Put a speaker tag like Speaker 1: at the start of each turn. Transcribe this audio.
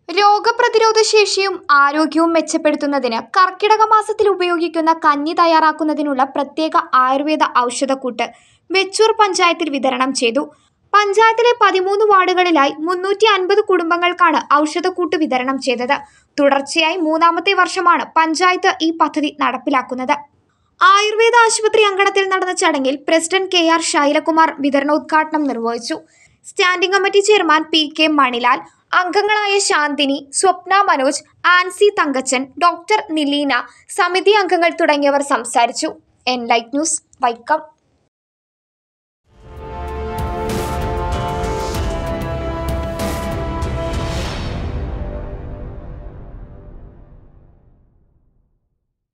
Speaker 1: രോഗപ്രതിരോധ ശേഷിയും ആരോഗ്യവും മെച്ചപ്പെടുത്തുന്നതിന് കർക്കിടക മാസത്തിൽ ഉപയോഗിക്കുന്ന കഞ്ഞി തയ്യാറാക്കുന്നതിനുള്ള പ്രത്യേക ആയുർവേദ ഔഷധക്കൂട്ട് വെച്ചൂർ പഞ്ചായത്തിൽ വിതരണം ചെയ്തു പഞ്ചായത്തിലെ പതിമൂന്ന് വാർഡുകളിലായി മുന്നൂറ്റി അൻപത് കുടുംബങ്ങൾക്കാണ് ഔഷധക്കൂട്ട് വിതരണം ചെയ്തത് തുടർച്ചയായി മൂന്നാമത്തെ വർഷമാണ് പഞ്ചായത്ത് ഈ പദ്ധതി നടപ്പിലാക്കുന്നത് ആയുർവേദ ആശുപത്രി അങ്കണത്തിൽ നടന്ന ചടങ്ങിൽ പ്രസിഡന്റ് കെ ആർ ശൈലകുമാർ വിതരണോദ്ഘാടനം നിർവഹിച്ചു standing committee chairman P K Manilal അംഗങ്ങളായ ശാന്തിനി സ്വപ്ന മനോജ് ആൻസി തങ്കച്ചൻ ഡോക്ടർ നിലീന സമിതി അംഗങ്ങൾ തുടങ്ങിയവർ സംസാരിച്ചു എൻ ലൈറ്റ് ന്യൂസ് വൈക്കം